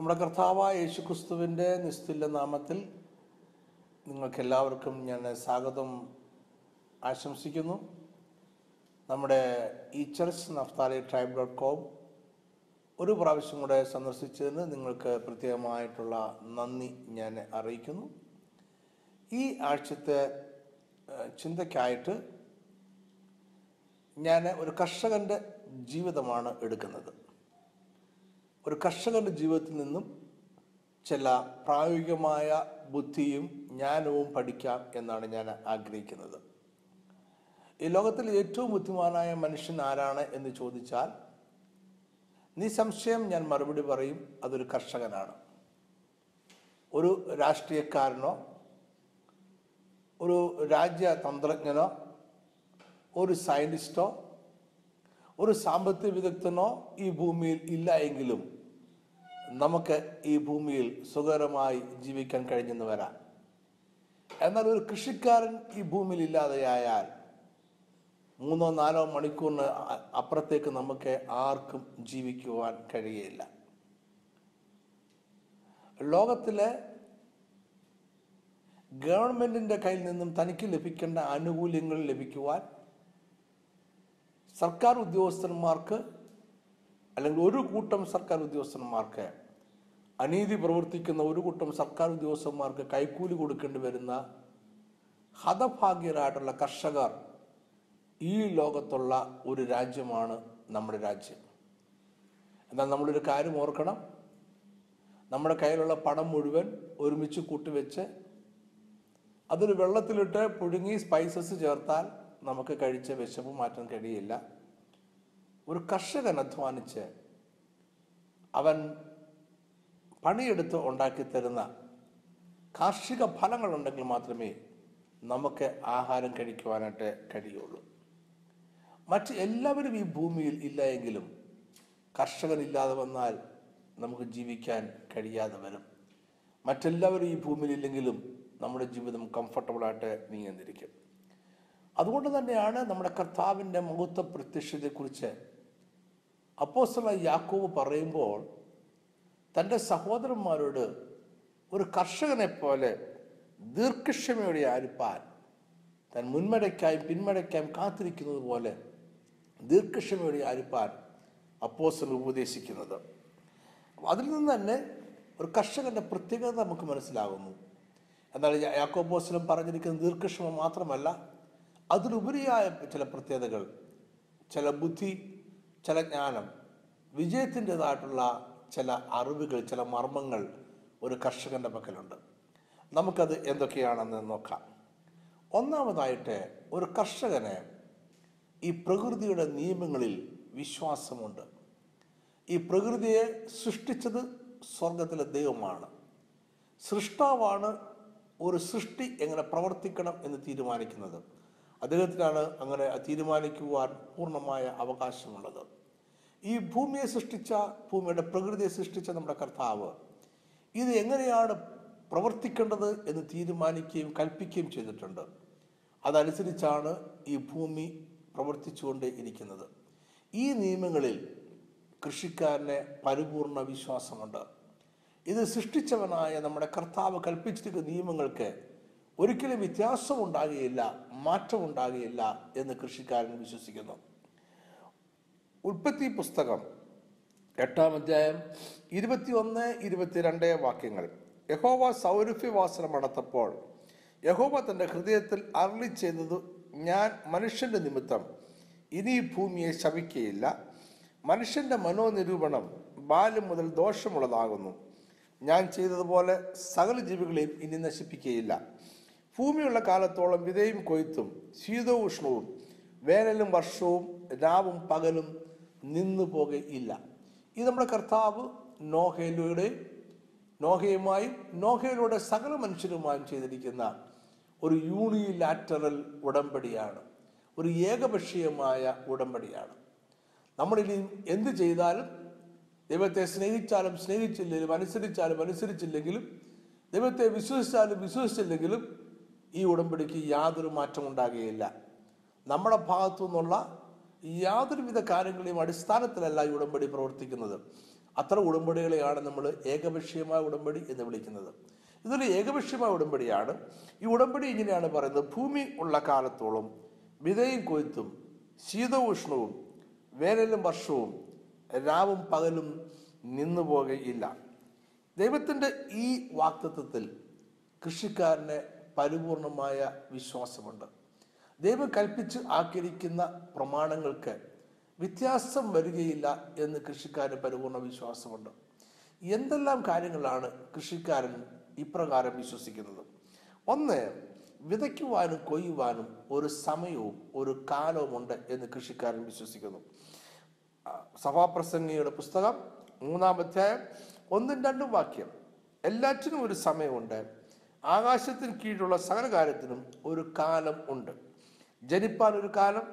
നമ്മുടെ കർത്താവായ യേശുക്രിസ്തുവിൻ്റെ നിസ്തുല്യ നാമത്തിൽ നിങ്ങൾക്കെല്ലാവർക്കും ഞാൻ സ്വാഗതം ആശംസിക്കുന്നു നമ്മുടെ ഈ church Naphtali tribe dot com ഒരു പ്രാവശ്യം കൂടെ സന്ദർശിച്ചതിന് നിങ്ങൾക്ക് പ്രത്യേകമായിട്ടുള്ള നന്ദി ഞാൻ അറിയിക്കുന്നു ഈ ആഴ്ചത്തെ ഏഹ്, ചിന്തയ്ക്കായിട്ട് ഞാൻ ഒരു കർഷകൻ്റെ ജീവിതമാണ് എടുക്കുന്നത് ഒരു കർഷകന്റെ ജീവിതത്തിൽ നിന്നും ചില പ്രായോഗികമായ ബുദ്ധിയും ജ്ഞാനവും പഠിക്കാം എന്നാണ് ഞാൻ ആഗ്രഹിക്കുന്നത് ഈ ലോകത്തിൽ ഏറ്റവും ബുദ്ധിമാനായ മനുഷ്യൻ ആരാണ് എന്ന് ചോദിച്ചാൽ നിസ്സംശയം ഞാൻ മറുപടി പറയും അതൊരു കർഷകനാണ് ഒരു രാഷ്ട്രീയക്കാരനോ ഒരു രാജ്യതന്ത്രജ്ഞനോ ഒരു സയൻറ്റിസ്റ്റോ ഒരു സാമ്പത്തിക വിദഗ്ധനോ ഈ ഭൂമിയിൽ ഇല്ല എങ്കിലും നമുക്ക് ഈ ഭൂമിയിൽ സുഖകരമായി ജീവിക്കാൻ കഴിഞ്ഞെന്ന് വരാം എന്നാൽ ഒരു കൃഷിക്കാരൻ ഈ ഭൂമിയിൽ ഇല്ലാതെയായാൽ മൂന്നോ നാലോ മണിക്കൂറിന് അ- അപ്പുറത്തേക്ക് നമുക്ക് ആർക്കും ജീവിക്കുവാൻ കഴിയില്ല ലോകത്തിലെ ഗവൺമെന്റിന്റെ കയ്യിൽ നിന്നും തനിക്ക് ലഭിക്കേണ്ട ആനുകൂല്യങ്ങൾ ലഭിക്കുവാൻ സർക്കാർ ഉദ്യോഗസ്ഥന്മാർക്ക് അല്ലെങ്കിൽ ഒരു കൂട്ടം സർക്കാർ ഉദ്യോഗസ്ഥന്മാർക്ക് അനീതി പ്രവർത്തിക്കുന്ന ഒരു കൂട്ടം സർക്കാർ ഉദ്യോഗസ്ഥന്മാർക്ക് കൈക്കൂലി കൊടുക്കേണ്ടി വരുന്ന ഹതഭാഗ്യരായിട്ടുള്ള കർഷകർ ഈ ലോകത്തുള്ള ഒരു രാജ്യമാണ് നമ്മുടെ രാജ്യം എന്നാൽ നമ്മളൊരു കാര്യം ഓർക്കണം നമ്മുടെ കയ്യിലുള്ള പണം മുഴുവൻ ഒരുമിച്ച് കൂട്ടിവെച്ച് അതൊരു വെള്ളത്തിലിട്ട് പുഴുങ്ങി സ്പൈസസ് ചേർത്താൽ നമുക്ക് കഴിച്ച വിശപ്പ് മാറ്റാൻ കഴിയില്ല ഒരു കർഷകൻ അധ്വാനിച്ച് അവൻ പണിയെടുത്ത് ഉണ്ടാക്കി തരുന്ന കാർഷിക ഫലങ്ങളുണ്ടെങ്കിൽ മാത്രമേ നമുക്ക് ആഹാരം കഴിക്കുവാനായിട്ട് കഴിയുള്ളൂ മറ്റ് എല്ലാവരും ഈ ഭൂമിയിൽ ഇല്ല എങ്കിലും കർഷകനില്ലാതെ വന്നാൽ നമുക്ക് ജീവിക്കാൻ കഴിയാതെ വരും മറ്റെല്ലാവരും ഈ ഭൂമിയിൽ ഇല്ലെങ്കിലും നമ്മുടെ ജീവിതം കംഫർട്ടബിളായിട്ട് നീങ്ങിന്നിരിക്കും അതുകൊണ്ട് തന്നെയാണ് നമ്മുടെ കർത്താവിൻ്റെ മഹത്വ പ്രത്യക്ഷതയെക്കുറിച്ച് അപ്പോസ്തല യാക്കോവ് പറയുമ്പോൾ തൻ്റെ സഹോദരന്മാരോട് ഒരു കർഷകനെ പോലെ ദീർഘക്ഷമയോടെ ആരിപ്പാൻ താൻ മുൻമടയ്ക്കായും പിന്മടയ്ക്കായും കാത്തിരിക്കുന്നത് പോലെ ദീർഘക്ഷമയോടെ ആരിപ്പാൻ അപ്പോസ്തലൻ ഉപദേശിക്കുന്നത് അതിൽ നിന്ന് തന്നെ ഒരു കർഷകന്റെ പ്രത്യേകത നമുക്ക് മനസ്സിലാകുന്നു എന്നാൽ യാക്കോബോസ്ലം പറഞ്ഞിരിക്കുന്ന ദീർഘക്ഷമ മാത്രമല്ല അതിലുപരിയായ ചില പ്രത്യേകതകൾ ചില ബുദ്ധി ചില ജ്ഞാനം വിജയത്തിൻ്റെതായിട്ടുള്ള ചില അറിവുകൾ ചില മർമ്മങ്ങൾ ഒരു കർഷകന്റെ പക്കലുണ്ട് നമുക്കത് എന്തൊക്കെയാണെന്ന് നോക്കാം ഒന്നാമതായിട്ട് ഒരു കർഷകന് ഈ പ്രകൃതിയുടെ നിയമങ്ങളിൽ വിശ്വാസമുണ്ട് ഈ പ്രകൃതിയെ സൃഷ്ടിച്ചത് സ്വർഗത്തിലെ ദൈവമാണ് സൃഷ്ടാവാണ് ഒരു സൃഷ്ടി എങ്ങനെ പ്രവർത്തിക്കണം എന്ന് തീരുമാനിക്കുന്നത് അദ്ദേഹത്തിനാണ് അങ്ങനെ തീരുമാനിക്കുവാൻ പൂർണ്ണമായ അവകാശമുള്ളത് ഈ ഭൂമിയെ സൃഷ്ടിച്ച ഭൂമിയുടെ പ്രകൃതിയെ സൃഷ്ടിച്ച നമ്മുടെ കർത്താവ് ഇത് എങ്ങനെയാണ് പ്രവർത്തിക്കേണ്ടത് എന്ന് തീരുമാനിക്കുകയും കൽപ്പിക്കുകയും ചെയ്തിട്ടുണ്ട് അതനുസരിച്ചാണ് ഈ ഭൂമി പ്രവർത്തിച്ചുകൊണ്ടേ ഇരിക്കുന്നത് ഈ നിയമങ്ങളിൽ കൃഷിക്കാരന് പരിപൂർണ വിശ്വാസമുണ്ട് ഇത് സൃഷ്ടിച്ചവനായ നമ്മുടെ കർത്താവ് കൽപ്പിച്ചിരിക്കുന്ന നിയമങ്ങൾക്ക് ഒരിക്കലും വ്യത്യാസം ഉണ്ടാകുകയില്ല മാറ്റം ഉണ്ടാകുകയില്ല എന്ന് കൃഷിക്കാരൻ വിശ്വസിക്കുന്നു ഉൽപ്പത്തി പുസ്തകം എട്ടാം അധ്യായം ഇരുപത്തിയൊന്ന് ഇരുപത്തിരണ്ട് വാക്യങ്ങൾ യഹോവ സൗരഭ്യവാസനം നടത്തപ്പോൾ യഹോവ തന്റെ ഹൃദയത്തിൽ അരളി ചെയ്തത് ഞാൻ മനുഷ്യന്റെ നിമിത്തം ഇനി ഈ ഭൂമിയെ ശപിക്കുകയില്ല മനുഷ്യന്റെ മനോനിരൂപണം ബാല്യം മുതൽ ദോഷമുള്ളതാകുന്നു ഞാൻ ചെയ്തതുപോലെ സകല ജീവികളെയും ഇനി നശിപ്പിക്കുകയില്ല ഭൂമിയുള്ള കാലത്തോളം വിതയും കൊയ്ത്തും ശീതവും ഉഷ്ണവും വേനലും വർഷവും രാവും പകലും നിന്നു പോകയില്ല ഇത് നമ്മുടെ കർത്താവ് നോഹയിലൂടെ നോഹയുമായും നോഹയിലൂടെ സകല മനുഷ്യരുമായും ചെയ്തിരിക്കുന്ന ഒരു യൂണിലാറ്ററൽ ഉടമ്പടിയാണ് ഒരു ഏകപക്ഷീയമായ ഉടമ്പടിയാണ് നമ്മളിനി എന്ത് ചെയ്താലും ദൈവത്തെ സ്നേഹിച്ചാലും സ്നേഹിച്ചില്ലെങ്കിലും അനുസരിച്ചാലും അനുസരിച്ചില്ലെങ്കിലും ദൈവത്തെ വിശ്വസിച്ചാലും വിശ്വസിച്ചില്ലെങ്കിലും ഈ ഉടമ്പടിക്ക് യാതൊരു മാറ്റം ഉണ്ടാകുകയില്ല നമ്മുടെ ഭാഗത്തു നിന്നുള്ള യാതൊരുവിധ കാര്യങ്ങളെയും അടിസ്ഥാനത്തിലല്ല ഈ ഉടമ്പടി പ്രവർത്തിക്കുന്നത് അത്ര ഉടമ്പടികളെയാണ് നമ്മൾ ഏകപക്ഷീയമായ ഉടമ്പടി എന്ന് വിളിക്കുന്നത് ഇതൊരു ഏകപക്ഷീയമായ ഉടമ്പടിയാണ് ഈ ഉടമ്പടി ഇങ്ങനെയാണ് പറയുന്നത് ഭൂമി ഉള്ള കാലത്തോളം വിതയും കൊയ്ത്തും ശീതോഷ്ണവും വേനലും വർഷവും രാവും പകലും നിന്നു പോകുകയില്ല ദൈവത്തിൻ്റെ ഈ വാക്തത്വത്തിൽ കൃഷിക്കാരന് പരിപൂർണമായ വിശ്വാസമുണ്ട് ദൈവം കൽപ്പിച്ച് ആക്കിയിരിക്കുന്ന പ്രമാണങ്ങൾക്ക് വ്യത്യാസം വരികയില്ല എന്ന് കൃഷിക്കാരന് പരിപൂർണ വിശ്വാസമുണ്ട് എന്തെല്ലാം കാര്യങ്ങളാണ് കൃഷിക്കാരൻ ഇപ്രകാരം വിശ്വസിക്കുന്നത് ഒന്ന് വിതയ്ക്കുവാനും കൊയ്യുവാനും ഒരു സമയവും ഒരു കാലവുമുണ്ട് എന്ന് കൃഷിക്കാരൻ വിശ്വസിക്കുന്നു ആ, സഭാപ്രസംഗിയുടെ പുസ്തകം മൂന്നാം അധ്യായം ഒന്നും രണ്ടും വാക്യം എല്ലാറ്റിനും ഒരു സമയമുണ്ട് ആകാശത്തിന് കീഴിലുള്ള സകല കാര്യത്തിനും ഒരു കാലം ഉണ്ട് ജനിപ്പാൻ ഒരു കാലം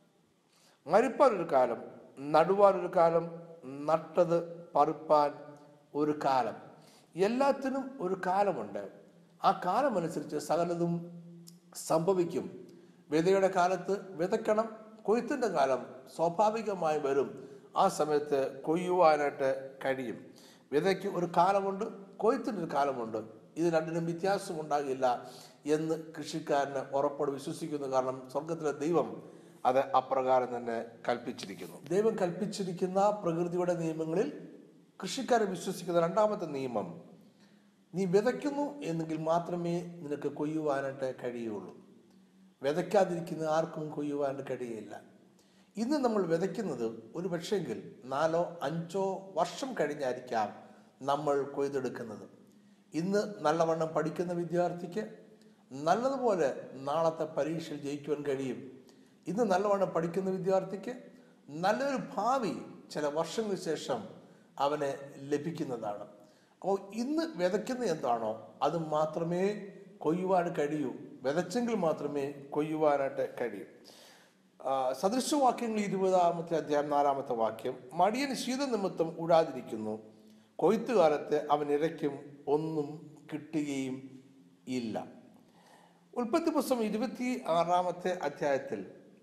മരിപ്പാൻ ഒരു കാലം നടുവാൻ ഒരു കാലം നട്ടത് പറിപ്പാൻ ഒരു കാലം എല്ലാത്തിനും ഒരു കാലമുണ്ട് ആ കാലമനുസരിച്ച് സകലതും സംഭവിക്കും വിതയുടെ കാലത്ത് വിതയ്ക്കണം കൊയ്ത്തിൻ്റെ കാലം സ്വാഭാവികമായി വരും ആ സമയത്ത് കൊയ്യുവാനായിട്ട് കഴിയും വിതയ്ക്ക് ഒരു കാലമുണ്ട് കൊയ്ത്തിന് ഒരു കാലമുണ്ട് ഇത് രണ്ടിനും വ്യത്യാസം ഉണ്ടാകില്ല എന്ന് കൃഷിക്കാരന് ഉറപ്പോട് വിശ്വസിക്കുന്നു കാരണം സ്വർഗത്തിലെ ദൈവം അത് അപ്രകാരം തന്നെ കൽപ്പിച്ചിരിക്കുന്നു ദൈവം കൽപ്പിച്ചിരിക്കുന്ന പ്രകൃതിയുടെ നിയമങ്ങളിൽ കൃഷിക്കാരൻ വിശ്വസിക്കുന്ന രണ്ടാമത്തെ നിയമം നീ വിതയ്ക്കുന്നു എന്നെങ്കിൽ മാത്രമേ നിനക്ക് കൊയ്യുവാനായിട്ട് കഴിയുള്ളൂ വിതയ്ക്കാതിരിക്കുന്ന ആർക്കും കൊയ്യുവാനായിട്ട് കഴിയില്ല ഇന്ന് നമ്മൾ വിതയ്ക്കുന്നത് ഒരു പക്ഷേങ്കിൽ നാലോ അഞ്ചോ വർഷം കഴിഞ്ഞായിരിക്കാം നമ്മൾ കൊയ്തെടുക്കുന്നത് ഇന്ന് നല്ലവണ്ണം പഠിക്കുന്ന വിദ്യാർത്ഥിക്ക് നല്ലതുപോലെ നാളത്തെ പരീക്ഷയിൽ ജയിക്കുവാൻ കഴിയും ഇന്ന് നല്ലവണ്ണം പഠിക്കുന്ന വിദ്യാർത്ഥിക്ക് നല്ലൊരു ഭാവി ചില വർഷങ്ങൾക്ക് ശേഷം അവന് ലഭിക്കുന്നതാണ് അപ്പോൾ ഇന്ന് വിതയ്ക്കുന്ന എന്താണോ അത് മാത്രമേ കൊയ്യുവാൻ കഴിയൂ വിതച്ചെങ്കിൽ മാത്രമേ കൊയ്യുവാനായിട്ട് കഴിയൂ ആ, സദൃശവാക്യങ്ങൾ ഇരുപതാമത്തെ അധ്യായം നാലാമത്തെ വാക്യം മടിയൻ ശീതനിമിത്തം ഉഴാതിരിക്കുന്നു കൊയ്ത്തുകാലത്ത് അവൻ ഇരയ്ക്കും ഒന്നും കിട്ടുകയും ഇല്ല ഉൽപ്പത്തി പുസ്തകം ഇരുപത്തി ആറാമത്തെ അധ്യായത്തിൽ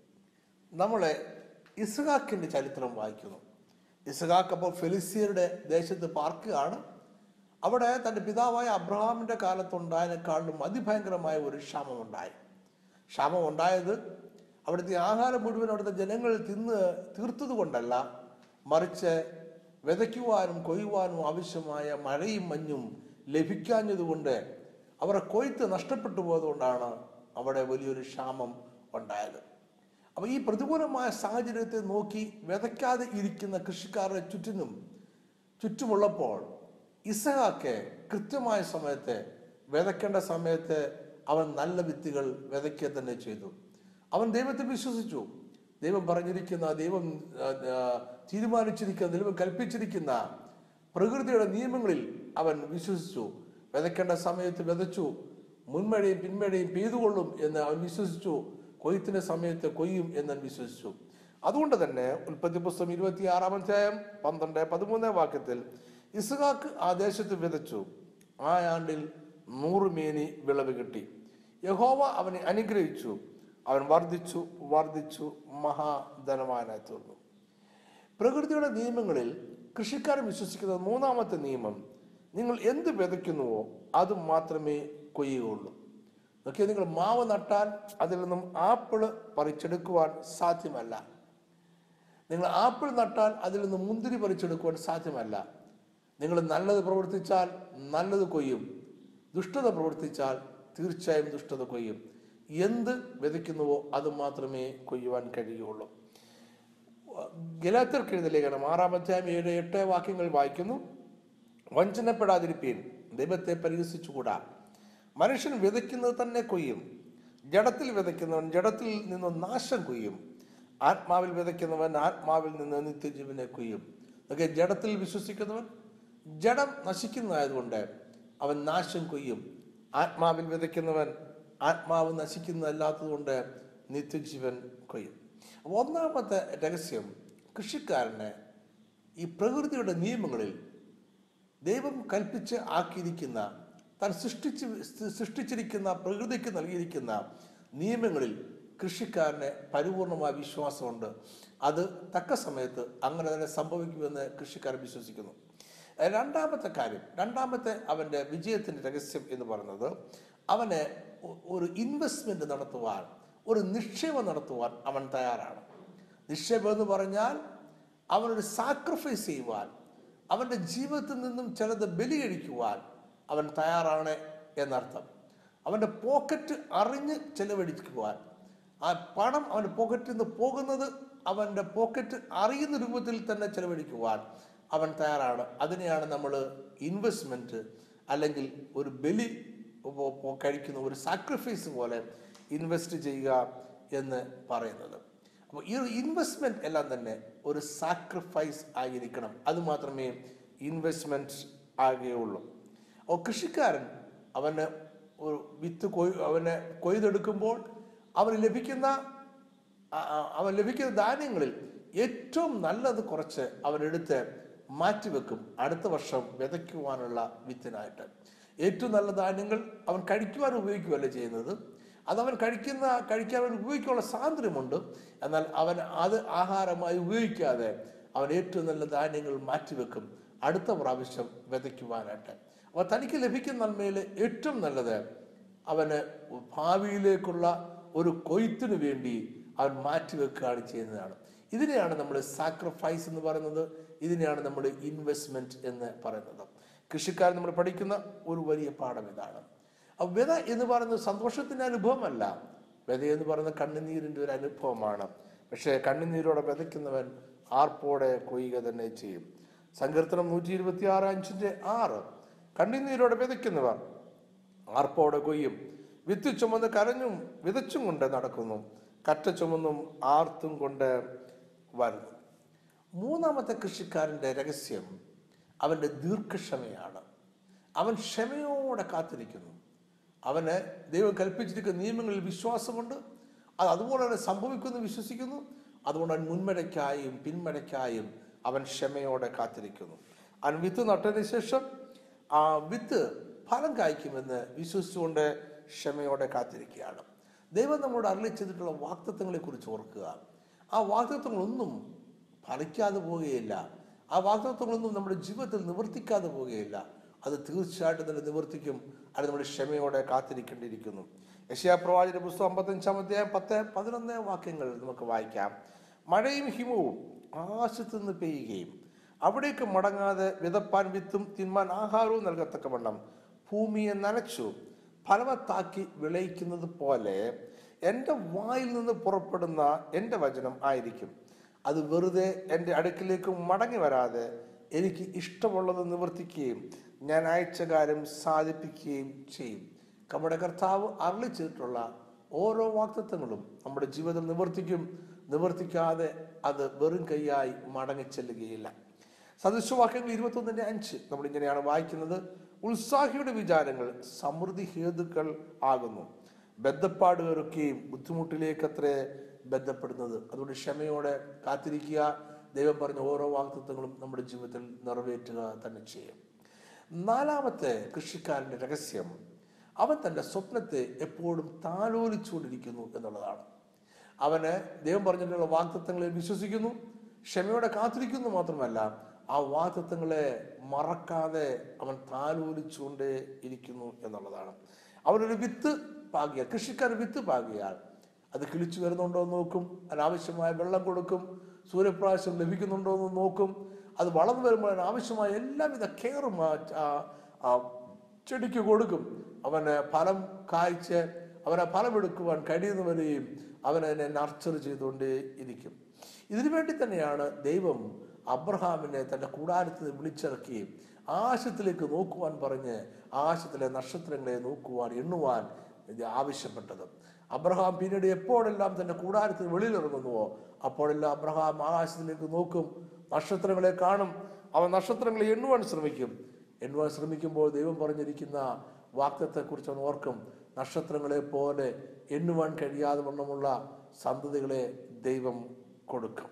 നമ്മളെ ഇസ്ഹാക്കിന്റെ ചരിത്രം വായിക്കുന്നു ഇസ്ഹാക്ക് അപ്പോൾ ഫെലിസ്തീനയുടെ ദേശത്ത് പാർക്കുകയാണ് അവിടെ തൻ്റെ പിതാവായ അബ്രഹാമിന്റെ കാലത്തുണ്ടായതിനേക്കാളും അതിഭയങ്കരമായ ഒരു ക്ഷാമം ഉണ്ടായി ക്ഷാമം ഉണ്ടായത് അവിടുത്തെ ആഹാരം മുഴുവൻ അവിടുത്തെ ജനങ്ങൾ തിന്ന് തീർത്തത് കൊണ്ടല്ല മറിച്ച് വിതയ്ക്കുവാനും കൊയ്യുവാനും ആവശ്യമായ മഴയും മഞ്ഞും ലഭിക്കാഞ്ഞതുകൊണ്ട് അവരുടെ കൊയ്ത്ത് നഷ്ടപ്പെട്ടു പോയതുകൊണ്ടാണ് അവിടെ വലിയൊരു ക്ഷാമം ഉണ്ടായത് അപ്പോൾ ഈ പ്രതികൂലമായ സാഹചര്യത്തെ നോക്കി വിതയ്ക്കാതെ ഇരിക്കുന്ന കൃഷിക്കാരുടെ ചുറ്റിനും ചുറ്റുമുള്ളപ്പോൾ ഇസഹാക്ക് കൃത്യമായ സമയത്ത് വിതയ്ക്കേണ്ട സമയത്ത് അവൻ നല്ല വിത്തുകൾ വിതയ്ക്കുക തന്നെ ചെയ്തു അവൻ ദൈവത്തിൽ വിശ്വസിച്ചു ദൈവം പറഞ്ഞിരിക്കുന്ന ദൈവം ആ, ആ, തീരുമാനിച്ചിരിക്കുന്ന ദൈവം കൽപ്പിച്ചിരിക്കുന്ന പ്രകൃതിയുടെ നിയമങ്ങളിൽ അവൻ വിശ്വസിച്ചു വിതയ്ക്കേണ്ട സമയത്ത് വിതച്ചു മുൻമഴയും പിന്മഴയും പെയ്തുകൊള്ളും എന്ന് അവൻ വിശ്വസിച്ചു കൊയ്ത്തിന്റെ സമയത്ത് കൊയ്യും എന്ന് അവൻ വിശ്വസിച്ചു അതുകൊണ്ട് തന്നെ ഉൽപ്പത്തി പുസ്തകം ഇരുപത്തി ആറാം അധ്യായം പന്ത്രണ്ട് പതിമൂന്ന് വാക്യത്തിൽ ഇസ്ഹാക്ക് ആ ദേശത്ത് വിതച്ചു ആ ആണ്ടിൽ നൂറ് മേനി വിളവ് കിട്ടി യഹോവ അവനെ അനുഗ്രഹിച്ചു അവൻ വർദ്ധിച്ചു വർദ്ധിച്ചു മഹാധനവാനായി തീർന്നു പ്രകൃതിയുടെ നിയമങ്ങളിൽ കൃഷിക്കാരൻ വിശ്വസിക്കുന്ന മൂന്നാമത്തെ നിയമം നിങ്ങൾ എന്ത് വിതയ്ക്കുന്നുവോ അത് മാത്രമേ കൊയ്യുകയുള്ളൂ നോക്കിയാൽ നിങ്ങൾ മാവ് നട്ടാൽ അതിൽ നിന്നും ആപ്പിള് പറിച്ചെടുക്കുവാൻ സാധ്യമല്ല നിങ്ങൾ ആപ്പിൾ നട്ടാൽ അതിൽ നിന്ന് മുന്തിരി പറിച്ചെടുക്കുവാൻ സാധ്യമല്ല നിങ്ങൾ നല്ലത് പ്രവർത്തിച്ചാൽ നല്ലത് കൊയ്യും ദുഷ്ടത പ്രവർത്തിച്ചാൽ തീർച്ചയായും ദുഷ്ടത കൊയ്യും എന്ത് വിതയ്ക്കുന്നുവോ അത് മാത്രമേ കൊയ്യുവാൻ കഴിയുള്ളൂ ഗലാത്തർക്ക് എഴുതിയ ലേഖനം ആറാം അധ്യായം ഏഴ് എട്ട് വാക്യങ്ങൾ വായിക്കുന്നു വഞ്ചനപ്പെടാതിരിപ്പീൻ ദൈവത്തെ പരിഹസിച്ചുകൂടാ മനുഷ്യൻ വിതയ്ക്കുന്നത് തന്നെ കൊയ്യും ജഡത്തിൽ വിതയ്ക്കുന്നവൻ ജഡത്തിൽ നിന്ന് നാശം കൊയ്യും ആത്മാവിൽ വിതയ്ക്കുന്നവൻ ആത്മാവിൽ നിന്ന് നിത്യജീവനെ കൊയ്യും ഒക്കെ ജഡത്തിൽ വിശ്വസിക്കുന്നവൻ ജഡം നശിക്കുന്നതായതുകൊണ്ട് അവൻ നാശം കൊയ്യും ആത്മാവിൽ വിതയ്ക്കുന്നവൻ ആത്മാവ് നശിക്കുന്നതല്ലാത്തതുകൊണ്ട് നിത്യജീവൻ കൊയ്യും അപ്പോൾ ഒന്നാമത്തെ രഹസ്യം കൃഷിക്കാരന് ഈ പ്രകൃതിയുടെ നിയമങ്ങളിൽ ദൈവം കൽപ്പിച്ച് ആക്കിയിരിക്കുന്ന താൻ സൃഷ്ടിച്ച് സൃഷ്ടിച്ചിരിക്കുന്ന പ്രകൃതിക്ക് നൽകിയിരിക്കുന്ന നിയമങ്ങളിൽ കൃഷിക്കാരന് പരിപൂർണമായ വിശ്വാസമുണ്ട് അത് തക്ക സമയത്ത് അങ്ങനെ തന്നെ സംഭവിക്കുമെന്ന് കൃഷിക്കാരൻ വിശ്വസിക്കുന്നു ഏഹ് രണ്ടാമത്തെ കാര്യം രണ്ടാമത്തെ അവൻ്റെ വിജയത്തിൻ്റെ രഹസ്യം എന്ന് പറയുന്നത് അവന് ഒ- ഒരു ഇൻവെസ്റ്റ്മെന്റ് നടത്തുവാൻ ഒരു നിക്ഷേപം നടത്തുവാൻ അവൻ തയ്യാറാണ് നിക്ഷേപം എന്ന് പറഞ്ഞാൽ അവനൊരു സാക്രിഫൈസ് ചെയ്യുവാൻ അവൻ്റെ ജീവിതത്തിൽ നിന്നും ചിലത് ബലി കഴിക്കുവാൻ അവൻ തയ്യാറാണ് എന്നർത്ഥം അവൻ്റെ പോക്കറ്റ് അറിഞ്ഞ് ചെലവഴിക്കുവാൻ ആ പണം അവൻ്റെ പോക്കറ്റിൽ നിന്ന് പോകുന്നത് അവൻ്റെ പോക്കറ്റ് അറിയുന്ന രൂപത്തിൽ തന്നെ ചെലവഴിക്കുവാൻ അവൻ തയ്യാറാണ് അതിനെയാണ് നമ്മൾ ഇൻവെസ്റ്റ്മെൻറ്റ് അല്ലെങ്കിൽ ഒരു ബലി പോ- പോ- കഴിക്കുന്ന ഒരു സാക്രിഫൈസ് പോലെ ഇൻവെസ്റ്റ് ചെയ്യുക എന്ന് പറയുന്നത് അപ്പോൾ ഈ ഒരു ഇൻവെസ്റ്റ്മെന്റ് എല്ലാം തന്നെ ഒരു സാക്രിഫൈസ് ആയിരിക്കണം അത് മാത്രമേ ഇൻവെസ്റ്റ്മെന്റ് ആകുകയുള്ളൂ അപ്പോൾ കൃഷിക്കാരൻ അവന് ഒരു വിത്ത് കൊയ് അവനെ കൊയ്തെടുക്കുമ്പോൾ അവന് ലഭിക്കുന്ന ആ- ആ- അവൻ ലഭിക്കുന്ന ധാന്യങ്ങളിൽ ഏറ്റവും നല്ലത് കുറച്ച് അവനെടുത്ത് മാറ്റിവെക്കും അടുത്ത വർഷം വിതയ്ക്കുവാനുള്ള വിത്തിനായിട്ട് ഏറ്റവും നല്ല ധാന്യങ്ങൾ അവൻ കഴിക്കുവാൻ ഉപയോഗിക്കുകയല്ല ചെയ്യുന്നത് അത് അവൻ കഴിക്കുന്ന കഴിക്കാൻ വേണ്ടി ഉപയോഗിക്കാനുള്ള സ്വാതന്ത്ര്യമുണ്ട് എന്നാൽ അവൻ അത് ആഹാരമായി ഉപയോഗിക്കാതെ അവൻ ഏറ്റവും നല്ല ധാന്യങ്ങൾ മാറ്റിവെക്കും അടുത്ത പ്രാവശ്യം വിതയ്ക്കുവാനായിട്ട് അപ്പോൾ തനിക്ക് ലഭിക്കുന്ന നന്മയിൽ ഏറ്റവും നല്ലത് അവന് ഭാവിയിലേക്കുള്ള ഒരു കൊയ്ത്തിനു വേണ്ടി അവൻ മാറ്റിവെക്കുകയാണ് ചെയ്യുന്നതാണ് ഇതിനെയാണ് നമ്മൾ സാക്രിഫൈസ് എന്ന് പറയുന്നത് ഇതിനെയാണ് നമ്മൾ ഇൻവെസ്റ്റ്മെന്റ് എന്ന് പറയുന്നത് കൃഷിക്കാരൻ നമ്മൾ പഠിക്കുന്ന ഒരു വലിയ പാഠം ഇതാണ് അപ്പൊ വിത എന്ന് പറയുന്നത് സന്തോഷത്തിന്റെ അനുഭവമല്ല വിത എന്ന് പറയുന്നത് കണ്ണുനീരിന്റെ ഒരു അനുഭവമാണ് പക്ഷേ കണ്ണുനീരോടെ വിതയ്ക്കുന്നവൻ ആർപ്പോടെ കൊയ്യുക തന്നെ ചെയ്യും സങ്കീർത്തനം നൂറ്റി ഇരുപത്തി ആറ് അഞ്ചിന്റെ ആറ് കണ്ണുനീരോടെ വിതയ്ക്കുന്നവർ ആർപ്പോടെ കൊയ്യും വിത്ത് ചുമന്ന് കരഞ്ഞും വിതച്ചും കൊണ്ട് നടക്കുന്നു കറ്റ ചുമന്നും ആർത്തും കൊണ്ട് വരുന്നു മൂന്നാമത്തെ കൃഷിക്കാരൻ്റെ രഹസ്യം അവൻ്റെ ദീർഘക്ഷമയാണ് അവൻ ക്ഷമയോടെ കാത്തിരിക്കുന്നു അവന് ദൈവം കൽപ്പിച്ചിരിക്കുന്ന നിയമങ്ങളിൽ വിശ്വാസമുണ്ട് അത് അതുപോലെ തന്നെ സംഭവിക്കുമെന്ന് വിശ്വസിക്കുന്നു അതുകൊണ്ട് അവൻ മുൻമഴയ്ക്കായും പിന്മഴയ്ക്കായും അവൻ ക്ഷമയോടെ കാത്തിരിക്കുന്നു അവൻ വിത്ത് നട്ടതിന് ശേഷം ആ വിത്ത് ഫലം കായ്ക്കുമെന്ന് വിശ്വസിച്ചുകൊണ്ട് ക്ഷമയോടെ കാത്തിരിക്കുകയാണ് ദൈവം നമ്മോട് അരളി ചെയ്തിട്ടുള്ള വാക്തത്വങ്ങളെ കുറിച്ച് ഓർക്കുക ആ വാക്തത്വങ്ങളൊന്നും ഫലിക്കാതെ പോവുകയില്ല ആ വാഗ്ദത്വങ്ങളൊന്നും നമ്മുടെ ജീവിതത്തിൽ നിവർത്തിക്കാതെ പോവുകയില്ല അത് തീർച്ചയായിട്ടും തന്നെ നിവർത്തിക്കും അത് നമ്മൾ ക്ഷമയോടെ കാത്തിരിക്കേണ്ടിയിരിക്കുന്നു യശയാ പ്രവാചക പുസ്തകം അമ്പത്തഞ്ചാം അധ്യായം പത്ത് പതിനൊന്ന് വാക്യങ്ങൾ നമുക്ക് വായിക്കാം മഴയും ഹിമവും ആകാശത്തു നിന്ന് പെയ്യുകയും അവിടേക്ക് മടങ്ങാതെ വിതപ്പാൻ വിത്തും തിന്മാൻ ആഹാരവും നൽകത്തക്കവണ്ണം ഭൂമിയെ നനച്ചു ഫലവത്താക്കി വിളയിക്കുന്നത് പോലെ എൻ്റെ വായിൽ നിന്ന് പുറപ്പെടുന്ന എൻ്റെ വചനം ആയിരിക്കും അത് വെറുതെ എൻ്റെ അടുക്കിലേക്ക് മടങ്ങി വരാതെ എനിക്ക് ഇഷ്ടമുള്ളത് നിവർത്തിക്കുകയും ഞാൻ അയച്ച കാര്യം സാധിപ്പിക്കുകയും ചെയ്യും നമ്മുടെ കർത്താവ് അരളി ചെയ്തിട്ടുള്ള ഓരോ വാക്തത്വങ്ങളും നമ്മുടെ ജീവിതത്തിൽ നിവർത്തിക്കും നിവർത്തിക്കാതെ അത് വെറും കൈയായി മടങ്ങിച്ചെല്ലുകയില്ല സദൃശവാക്യങ്ങൾ ഇരുപത്തൊന്നിന്റെ അഞ്ച് നമ്മൾ ഇങ്ങനെയാണ് വായിക്കുന്നത് ഉത്സാഹിയുടെ വിചാരങ്ങൾ സമൃദ്ധി ഹേതുക്കൾ ആകുന്നു ബന്ധപ്പാടുകളൊക്കെയും ബുദ്ധിമുട്ടിലേക്കത്രേ ബന്ധപ്പെടുന്നത് അതുകൊണ്ട് ക്ഷമയോടെ കാത്തിരിക്കുക ദൈവം പറഞ്ഞ ഓരോ വാക്തത്വങ്ങളും നമ്മുടെ ജീവിതത്തിൽ നിറവേറ്റുക തന്നെ ചെയ്യും നാലാമത്തെ കൃഷിക്കാരന്റെ രഹസ്യം അവൻ തന്റെ സ്വപ്നത്തെ എപ്പോഴും താലോലിച്ചുകൊണ്ടിരിക്കുന്നു എന്നുള്ളതാണ് അവന് ദൈവം പറഞ്ഞിട്ടുള്ള വാക്തത്വങ്ങളിൽ വിശ്വസിക്കുന്നു ക്ഷമയോടെ കാത്തിരിക്കുന്നു മാത്രമല്ല ആ വാക്തത്വങ്ങളെ മറക്കാതെ അവൻ താലോലിച്ചുകൊണ്ടേ ഇരിക്കുന്നു എന്നുള്ളതാണ് അവനൊരു വിത്ത് പാകിയാൽ കൃഷിക്കാർ വിത്ത് പാകിയാൽ അത് കിളിച്ചു വരുന്നുണ്ടോ എന്ന് നോക്കും അതിനാവശ്യമായ വെള്ളം കൊടുക്കും സൂര്യപ്രകാശം ലഭിക്കുന്നുണ്ടോ എന്ന് നോക്കും അത് വളർന്നു വരുമ്പോൾ അതിനാവശ്യമായ എല്ലാവിധ കെയറും ആ ആ- ആ ചെടിക്ക് കൊടുക്കും അവന് ഫലം കായ്ച്ച് അവനെ ഫലമെടുക്കുവാൻ കഴിയുന്നവരെയും അവൻ അതിനെ നർച്ചർ ചെയ്തുകൊണ്ടേ ഇരിക്കും ഇതിനു വേണ്ടി തന്നെയാണ് ദൈവം അബ്രഹാമിനെ തന്റെ കൂടാരത്തിൽ നിന്ന് വിളിച്ചിറക്കുകയും ആകാശത്തിലേക്ക് നോക്കുവാൻ പറഞ്ഞ് ആകാശത്തിലെ നക്ഷത്രങ്ങളെ നോക്കുവാൻ എണ്ണുവാൻ ഇത് ആവശ്യപ്പെട്ടത് അബ്രഹാം പിന്നീട് എപ്പോഴെല്ലാം തന്റെ കൂടാരത്തിൽ വെളിയിലിറങ്ങുന്നുവോ അപ്പോഴെല്ലാം അബ്രഹാം ആകാശത്തിലേക്ക് നോക്കും നക്ഷത്രങ്ങളെ കാണും അവൻ നക്ഷത്രങ്ങളെ എണ്ണുവാൻ ശ്രമിക്കും എണ്ണുവാൻ ശ്രമിക്കുമ്പോൾ ദൈവം പറഞ്ഞിരിക്കുന്ന വാക്തത്തെക്കുറിച്ച് അവൻ ഓർക്കും നക്ഷത്രങ്ങളെ പോലെ എണ്ണുവാൻ കഴിയാതെ വണ്ണമുള്ള സന്തതികളെ ദൈവം കൊടുക്കും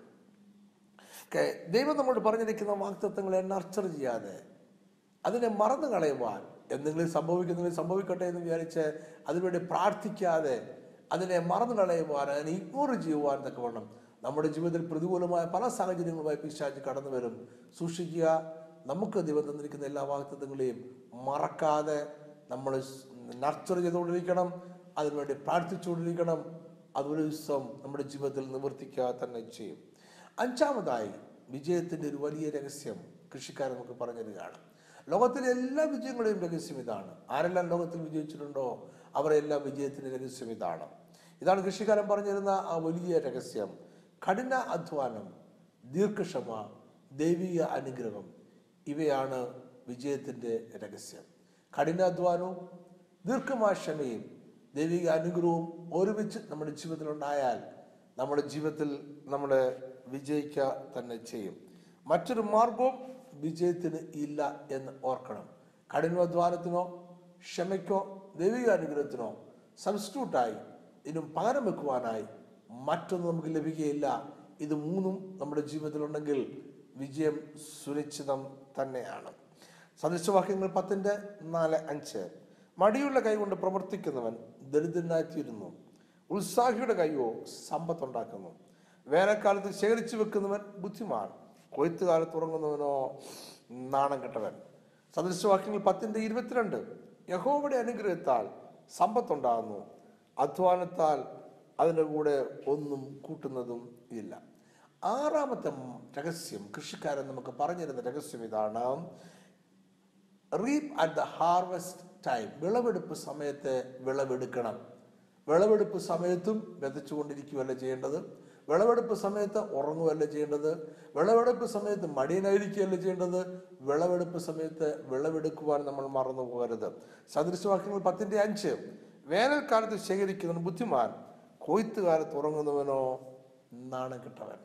ഒക്കെ ദൈവം നമ്മോട് പറഞ്ഞിരിക്കുന്ന വാക്തത്വങ്ങളെ നർച്ചർ ചെയ്യാതെ അതിനെ മറന്നു കളയുവാൻ എന്തെങ്കിലും സംഭവിക്കുന്നെങ്കിൽ സംഭവിക്കട്ടെ എന്ന് വിചാരിച്ച് അതിനുവേണ്ടി പ്രാർത്ഥിക്കാതെ അതിനെ മറന്നു കളയുവാൻ അതിനെ ഇഗ്നോർ ചെയ്യുവാൻ തക്കവണ്ണം നമ്മുടെ ജീവിതത്തിൽ പ്രതികൂലമായ പല സാഹചര്യങ്ങളുമായി പിശാച് കടന്നു വരും സൂക്ഷിക്കുക നമുക്ക് ദൈവം തന്നിരിക്കുന്ന എല്ലാ വാഗ്ദത്തങ്ങളെയും മറക്കാതെ നമ്മൾ നർച്ചർ ചെയ്തുകൊണ്ടിരിക്കണം അതിനുവേണ്ടി പ്രാർത്ഥിച്ചുകൊണ്ടിരിക്കണം അതൊരു ദിവസം നമ്മുടെ ജീവിതത്തിൽ നിവർത്തിക്കുക തന്നെ ചെയ്യും അഞ്ചാമതായി വിജയത്തിന്റെ ഒരു വലിയ രഹസ്യം കൃഷിക്കാരൻ നമുക്ക് പറഞ്ഞു തരികയാണ് ലോകത്തിലെ എല്ലാ വിജയങ്ങളുടെയും രഹസ്യം ഇതാണ് ആരെല്ലാം ലോകത്തിൽ വിജയിച്ചിട്ടുണ്ടോ അവരെല്ലാം വിജയത്തിന്റെ രഹസ്യം ഇതാണ് ഇതാണ് കൃഷിക്കാരൻ പറഞ്ഞിരുന്ന ആ വലിയ രഹസ്യം കഠിന അധ്വാനം ദീർഘക്ഷമ ദൈവിക അനുഗ്രഹം ഇവയാണ് വിജയത്തിന്റെ രഹസ്യം കഠിനാധ്വാനവും ദീർഘമായ ക്ഷമയും ദൈവിക അനുഗ്രഹവും ഒരുമിച്ച് നമ്മുടെ ജീവിതത്തിൽ ഉണ്ടായാൽ നമ്മുടെ ജീവിതത്തിൽ നമ്മളെ വിജയിക്കുക തന്നെ ചെയ്യും മറ്റൊരു മാർഗവും വിജയത്തിന് ഇല്ല എന്ന് ഓർക്കണം കഠിനാധ്വാനത്തിനോ ക്ഷമയ്ക്കോ ദൈവിക അനുഗ്രഹത്തിനോ സബ്സ്റ്റിറ്റ്യൂട്ടായി ഇതിനും പകരം വെക്കുവാനായി മറ്റൊന്നും നമുക്ക് ലഭിക്കുകയില്ല ഇത് മൂന്നും നമ്മുടെ ജീവിതത്തിലുണ്ടെങ്കിൽ വിജയം സുനിശ്ചിതം തന്നെയാണ് സദൃശവാക്യങ്ങൾ പത്തിന്റെ നാല് അഞ്ച് മടിയുള്ള കൈകൊണ്ട് പ്രവർത്തിക്കുന്നവൻ ദരിദ്രനായിത്തീരുന്നു ഉത്സാഹിയുടെ കൈയോ സമ്പത്തുണ്ടാക്കുന്നു വേനൽക്കാലത്ത് ശേഖരിച്ചു വെക്കുന്നവൻ ബുദ്ധിമാൻ കൊയ്ത്തുകാലത്ത് ഉറങ്ങുന്നവനോ നാണം കെട്ടവൻ സദൃശവാക്യങ്ങൾ പത്തിന്റെ ഇരുപത്തിരണ്ട് യഹോവയുടെ അനുഗ്രഹത്താൽ സമ്പത്തുണ്ടാകുന്നു അധ്വാനത്താൽ അതിൻ്റെ കൂടെ ഒന്നും കൂട്ടുന്നതും ഇല്ല ആറാമത്തെ രഹസ്യം കൃഷിക്കാരൻ നമുക്ക് പറഞ്ഞിരുന്ന രഹസ്യം ഇതാണ് reap at the harvest time വിളവെടുപ്പ് സമയത്ത് വിളവെടുക്കണം വിളവെടുപ്പ് സമയത്തും വിതച്ചുകൊണ്ടിരിക്കുകയല്ല ചെയ്യേണ്ടത് വിളവെടുപ്പ് സമയത്ത് ഉറങ്ങുകയല്ല ചെയ്യേണ്ടത് വിളവെടുപ്പ് സമയത്ത് മടിയനായിരിക്കുകയല്ല ചെയ്യേണ്ടത് വിളവെടുപ്പ് സമയത്ത് വിളവെടുക്കുവാൻ നമ്മൾ മറന്നു പോകരുത് സദൃശവാക്യങ്ങൾ പത്തിന്റെ അഞ്ച് വേനൽക്കാലത്ത് ശേഖരിക്കുന്നവൻ ബുദ്ധിമാൻ കൊയ്ത്തുകാലത്ത് ഉറങ്ങുന്നവനോ നാണം കിട്ടവൻ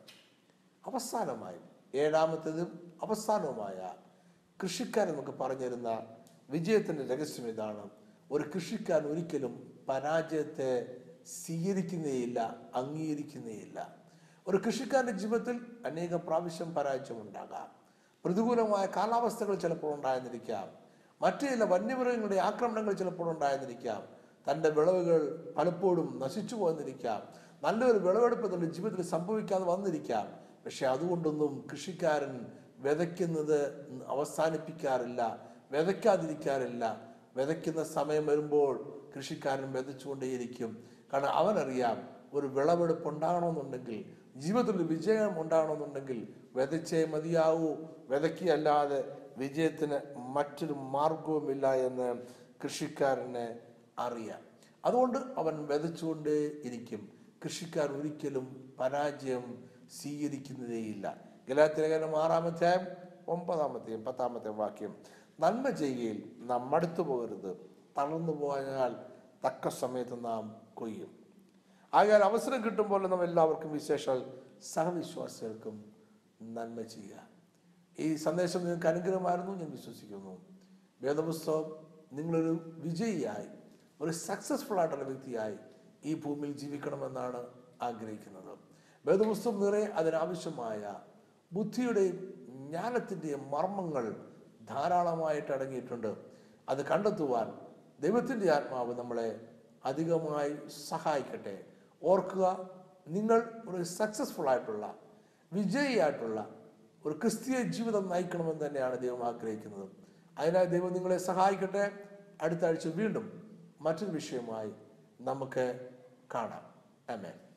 അവസാനമായി ഏഴാമത്തേതും അവസാനവുമായ കൃഷിക്കാരൻ നമുക്ക് പറഞ്ഞിരുന്ന വിജയത്തിന്റെ രഹസ്യം ഇതാണ് ഒരു കൃഷിക്കാരൻ ഒരിക്കലും പരാജയത്തെ സ്വീകരിക്കുന്നേയില്ല അംഗീകരിക്കുന്നേയില്ല ഒരു കൃഷിക്കാരന്റെ ജീവിതത്തിൽ അനേക പ്രാവശ്യം പരാജയമുണ്ടാകാം പ്രതികൂലമായ കാലാവസ്ഥകൾ ചിലപ്പോൾ ഉണ്ടായെന്നിരിക്കാം മറ്റു ചില വന്യമൃഗങ്ങളുടെ ആക്രമണങ്ങൾ ചിലപ്പോൾ ഉണ്ടായെന്നിരിക്കാം തൻ്റെ വിളവുകൾ പലപ്പോഴും നശിച്ചു പോയെന്നിരിക്കാം നല്ലൊരു വിളവെടുപ്പ് തന്റെ ജീവിതത്തിൽ സംഭവിക്കാതെ വന്നിരിക്കാം പക്ഷെ അതുകൊണ്ടൊന്നും കൃഷിക്കാരൻ വിതയ്ക്കുന്നത് അവസാനിപ്പിക്കാറില്ല വിതയ്ക്കാതിരിക്കാറില്ല വിതയ്ക്കുന്ന സമയം വരുമ്പോൾ കൃഷിക്കാരൻ വിതച്ചുകൊണ്ടേയിരിക്കും കാരണം അവനറിയാം ഒരു വിളവെടുപ്പ് ഉണ്ടാകണമെന്നുണ്ടെങ്കിൽ ജീവിതത്തിൽ ഒരു വിജയം ഉണ്ടാകണമെന്നുണ്ടെങ്കിൽ വിതച്ചേ മതിയാവൂ വിതയ്ക്കല്ലാതെ വിജയത്തിന് മറ്റൊരു മാർഗവുമില്ല എന്ന് കൃഷിക്കാരന് അറിയാം അതുകൊണ്ട് അവൻ വിതച്ചുകൊണ്ടേ ഇരിക്കും കൃഷിക്കാരൻ ഒരിക്കലും പരാജയം സ്വീകരിക്കുന്നതേയില്ല ഗലാത്തിലേഖനം ആറാമത്തെയും ഒമ്പതാമത്തെയും പത്താമത്തെയും വാക്യം നന്മ ചെയ്യുകയിൽ നാം മടുത്തു പോകരുത് തളർന്നു പോയാൽ തക്ക സമയത്ത് നാം കൊയ്യും ആകയാൽ അവസരം കിട്ടുമ്പോൾ നാം എല്ലാവർക്കും വിശേഷാൽ സഹവിശ്വാസികൾക്കും നന്മ ചെയ്യുക ഈ സന്ദേശം നിങ്ങൾക്ക് അനുഗ്രഹമായിരുന്നു ഞാൻ വിശ്വസിക്കുന്നു വേദപുസ്തകം നിങ്ങളൊരു വിജയിയായി ഒരു സക്സസ്ഫുൾ ആയിട്ടുള്ള വ്യക്തിയായി ഈ ഭൂമിയിൽ ജീവിക്കണമെന്നാണ് ആഗ്രഹിക്കുന്നത് വേദപുസ്തകം നിറയെ അതിനാവശ്യമായ ബുദ്ധിയുടെയും ജ്ഞാനത്തിൻ്റെയും മർമ്മങ്ങൾ ധാരാളമായിട്ട് അടങ്ങിയിട്ടുണ്ട് അത് കണ്ടെത്തുവാൻ ദൈവത്തിൻ്റെ ആത്മാവ് നമ്മളെ അധികമായി സഹായിക്കട്ടെ ഓർക്കുക നിങ്ങൾ ഒരു സക്സസ്ഫുൾ ആയിട്ടുള്ള വിജയിയായിട്ടുള്ള ഒരു ക്രിസ്തീയ ജീവിതം നയിക്കണമെന്ന് തന്നെയാണ് ദൈവം ആഗ്രഹിക്കുന്നത് അതിനായി ദൈവം നിങ്ങളെ സഹായിക്കട്ടെ അടുത്ത ആഴ്ച വീണ്ടും മറ്റൊരു വിഷയമായി നമുക്ക് കാണാം അമേൻ